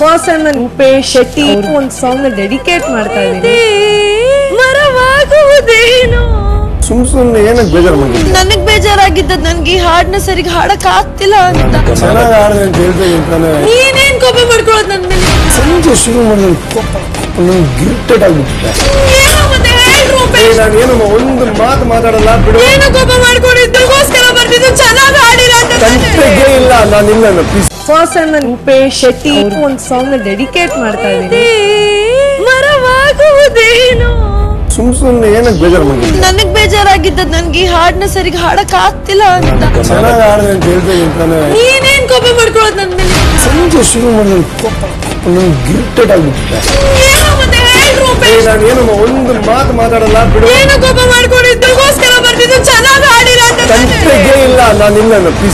first time ನಾನು ರೂಪೇಶ್ ಶೆಟ್ಟಿ ಅವ್ರಿಗೆ ಒಂದು ಸಾಂಗ್ ಡೆಡಿಕೇಟ್ ಮಾಡ್ತಾ ಇದ್ದೀನಿ ಮರವಾಗುವುದೇನು ಸುಮ್ ಸುಮ್ನೆ ಏನಕ್ಕೆ ಬೇಜಾರು ಮಾಡಿದ್ದೆ ನನಗ್ ಬೇಜಾರಾಗಿದ್ದ ನನ್ಗೆ ಈ ಹಾಡ್ನ ಸರಿಗೆ ಹಾಡಕ್ ಆಗ್ತಿಲ್ಲ ಅಂತ ಚೆನ್ನಾಗಿ ಆಡಿದೆ ಅಂತ ಹೇಳ್ದೆ ಅಂತಾನೆ ನೀನೇನ್ ಕೋಪ ಮಾಡ್ಕೊಳ್ಳೋದು ನನ್ ಮೇಲೆ ಸಂಜೆ ಶುರು ಮಾಡಿದ್ರೆ ಕೋಪ ಗಿರ್ಟೆಡ್ ಆಗ್ಬಿಟ್ಟಿದೆ ಏನೋ ಮತ್ತೆ ಹೇಳ್ರು ಏ, ನಾನು ಏನಮ್ಮ ಒಂದು ಮಾತು ಮಾತಾಡಲ್ಲ ಬಿಡು ಏನು ಕೋಪ ಮಾಡ್ಕೊಂಡಿದ್ದಕ್ಕೋಸ್ಕರ ಬರ್ತಿದ್ದು ಚೆನ್ನಾಗಿ ಹಾಡಿಲ್ಲ ಅಂತ ಕಂಟೆಗೆ ಇಲ್ಲ ನಾನು ಇಲ್ಲ ಪ್ಲೀಸ್ ಫಸ್ಟ್ ಟೈಮ್ ನಾನು ರೂಪೇಶ್ ಶೆಟ್ಟಿ ಅವ್ರಿಗೆ ಒಂದು ಸಾಂಗ್ ಡೆಡಿಕೇಟ್ ಮಾಡ್ತಾ ಇದ್ದೀನಿ ಮರವಾಗುವುದೇನು ಸುಮ್ ಸುಮ್ನೆ ಏನಕ್ಕೆ ಬೇಜಾರು ಮಾಡಿದ್ದೆ ನನಗ್ ಬೇಜಾರಾಗಿದ್ದ ನನ್ಗೆ ಈ ಹಾಡ್ನ ಸರಿಗೆ ಹಾಡಕ್ ಆಗ್ತಿಲ್ಲ ಅಂತ ಚೆನ್ನಾಗಿ ಆಡಿದೆ ಅಂತ ಹೇಳ್ದೆ ಅಂತಾನೆ ನೀನೇನ್ ಕೋಪ ಮಾಡ್ಕೊಳ್ಳೋದು ನನ್ ಮೇಲೆ ಸಂಜೆ ಶುರು ಮಾಡಿದ್ರೆ ಕೋಪ ಗಿರ್ಟೆಡ್ ಆಗ್ಬಿಟ್ಟಿದೆ ಏನೋ ಮತ್ತೆ ಹೇಳ್ರು ಏ, ನಾನು ಏನಮ್ಮ ಒಂದು ಮಾತು ಮಾತಾಡಲ್ಲ ಬಿಡು ಏನು ಕೋಪ ಮಾಡ್ಕೊಂಡಿದ್ದಕ್ಕೋಸ್ಕರ ಬರ್ತಿದ್ದು ಚೆನ್ನಾಗಿ ಹಾಡಿಲ್ಲ ಅಂತ ಕಂಟೆಗೆ ಇಲ್ಲ ನಾನು ಇಲ್ಲ ಪ್ಲೀಸ್